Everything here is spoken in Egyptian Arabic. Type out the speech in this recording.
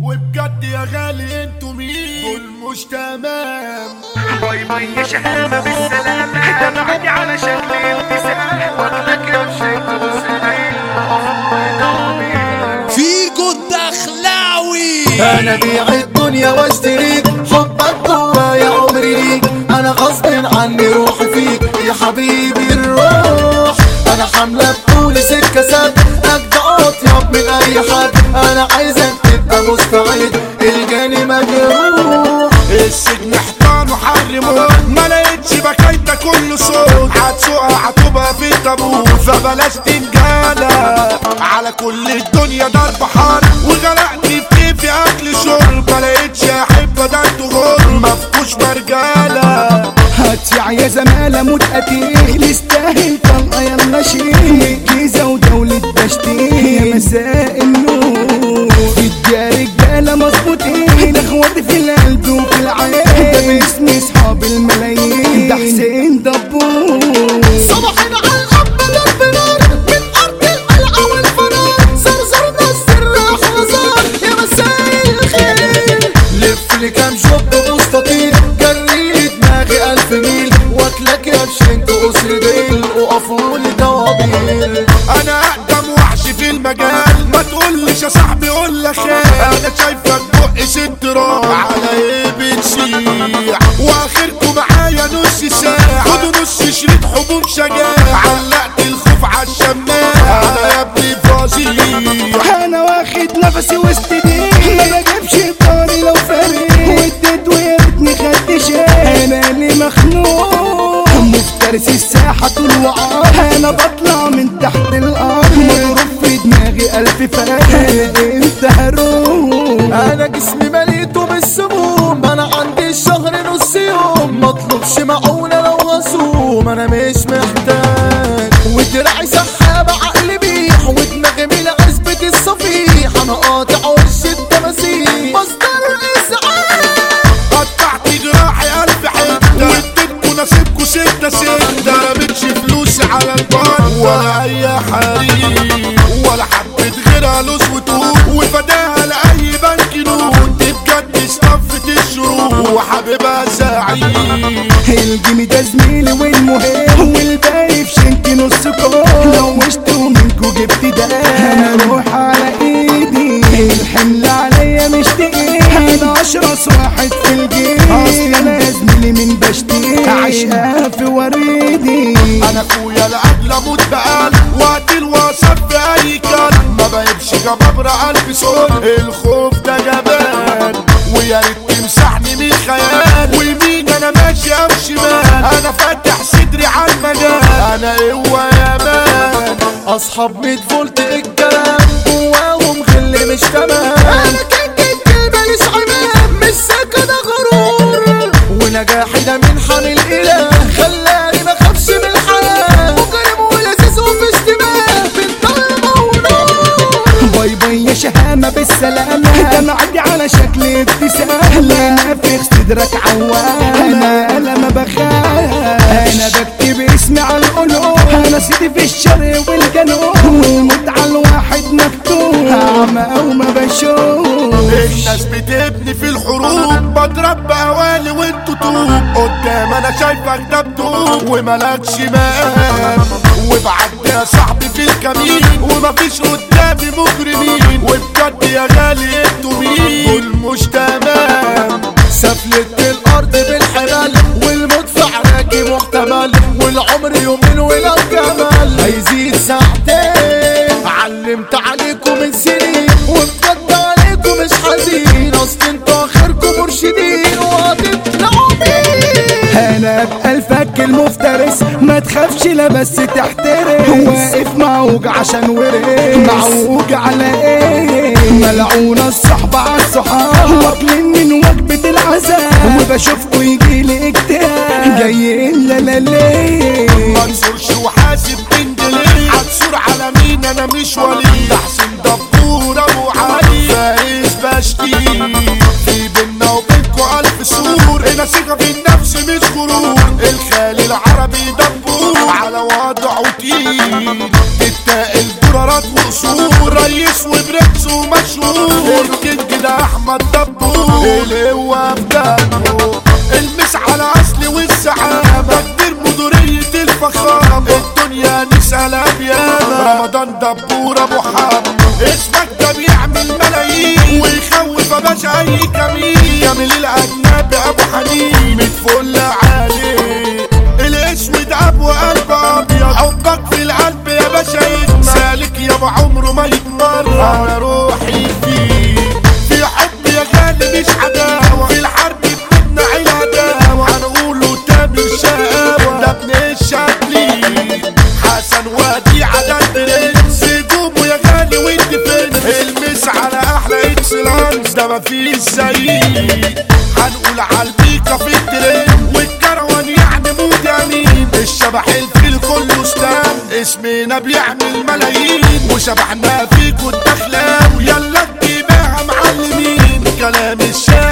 وبجد يا غالي انتوا مين دول مش تمام باي باي يا شهامة بالسلامة ده بعدي على شكل ابتسامة واخدك يا مشيت فيجو الدخلاوي انا بيع الدنيا واشتريك حبك جوايا عمري ليك انا غصب عني روحي فيك يا حبيبي الروح انا حامله بطولي سكه سد اجدع اطيب من اي حد انا عايزك تبقى مستعد الجاني مجروح السجن حيطان وحرموه ما لقيتش بكايتك كل صوت هتسوقها هتبقى في تابوت فبلاش تنجالة على كل الدنيا ضرب حار وغرقت في كيفي اكل شرب ما لقيتش احب ده انتوا غر مفكوش مرجالة هتيع يا زمالة موت قتيل يستاهل طلقة يلا شيل جيزة ودولة بشتيل يا مساء النور يا رجالة مظبوطين اخواتي في القلب وفي العين ده باسم اصحاب الملايين ده حسين دبور صباحنا على الاب ضرب نار من ارض القلعه والفنار زرزرنا السر حزار يا مساء الخير لف لي كام شوب مستطيل جري دماغي الف ميل واكلك يا بشنت قصر ديل وقفوا لي طوابير انا اقدم وحش في المجال ما تقولش يا صاحبي قول لك خير انا شايفك بق ست راح على ايه بتشيع واخركم معايا نص ساعة خدوا نص شريط حبوب شجاع علقت الخوف على الشماعة انا يا ابني فظيع انا واخد نفسي وسط دي ما بجيبش طاري لو فريق واديت ويرتني خدت شيء انا اللي مخنوق مفترس الساحة طول وعار انا بطلع من تحت الارض مضروب في دماغي الف فرق انت هروح انا جسمي مليته بالسموم انا عندي الشهر نص يوم مطلبش معونة لو هصوم انا مش محتاج ودراعي سحابة عقلي بيح ودماغي من عزبة الصفيح انا قاطع وش التماسيح مصدر ازعاج قطعت جراحي الف حتة واديتكوا نصيبكوا ستة ستة رميتش فلوسي على البار ولا اي حريم ولا حبة غيرها لوز وتوب وفداها لأي بنك نود دي بجد استفت الشروق وحبيبها سعيد الجيم ده زميلي والمهم والباقي في شنك نص كوم لو مشتوا منكوا جبت ده انا اروح على ايدي الحمل عليا مش تقيل انا اشرس واحد في الجيل اصل انا زميلي من بشتي عشقها في وريدي انا اخويا لاجل اموت بقلب وقت الوصف في اي كلام ما بقيبش جبابرة قلبي صوت الخوف ده جبان ويا ريت تمسحني من خيال ويمين انا ماشي او شمال انا فاتح صدري على المجال انا قوة يا مان اصحاب 100 فولت الكلام جواهم غل مش تمام انا كان كده ماليش عمام مش سكة ده غرور ونجاحي ده من حامل الاله خلاني ما اخافش من الحياه مجرم ولذيذ وفي اشتباه بالضلمه ونور باي باي يا شهامة بالسلامة ده معدي على شكل ابتسامة نافخ صدرك عوام انا انا ما بخاف انا بكتب اسمي على القلوب انا سيدي في الشرق والجنوب والموت على الواحد مكتوب اعمى او ما بشوف الناس بتبني في الحروب بضرب بقوالي وانتوا طوب قدام انا شايفك ده بتوب وملكش مقام وبعدي يا صاحبي في الكمين ومفيش قدامي مجرمين وبجد يا غالي انتوا مين دول مش تمام سفلت الارض بالحبال والمدفع راكي محتمل والعمر يومين ولو جمال هيزيد ساعتين علمت عليكم من سنين وبجد عليكم مش حزين اصل انتوا اخركم مرشدين وهتطلعوا مين انا ابقى الفك المفترس ما تخافش لا بس تحترس واقف معوج عشان ورث معوج على ايه ملعونة الصحبة على الصحاب واكلين من وجبة العذاب وبشوفكوا يجيلي اكتئاب جايين لا لا ليه منصورش وحاسب بنت ليه هتثور على مين انا مش ولي ده حسين دبور ابو علي فايز بشتي في بينا وبينكوا الف سور هنا ثقة في النفس مش غرور الخالي العربي دبور على وضعه تقيل تتقل درارات وقصور ريس وبرنس ومشهور الكينج ده احمد محمد دبور الهوا بدمه المس على اصلي والسعامة كبير مديرية الفخامة الدنيا نسألها بياما رمضان دبور ابو حامد اسمك ده بيعمل ملايين ويخوف يا باشا اي كمين كامل الاجنبي ابو حنين متفل عليه الاسود ابو قلب ابيض حبك في القلب يا باشا يجمع سالك يا ابو عمره ما يتمر انا روحي فيه في حب يا غالي مش عداوه في الحرب بتمنع الهداوه هنقوله تامر شقاوه ده ابن الشكلي حسن وديعه ده البرنس هجومه يا غالي وانت فين المس على احلى اكسلانس ده مفيش زيه هنقول على البيكا في الترند والكروان يعني مود يمين الشبح الفيل كله ستان اسمنا بيعمل ملايين وشبحنا فيكوا الدخلاوي يلا تجيبها معلمين كلام الشارع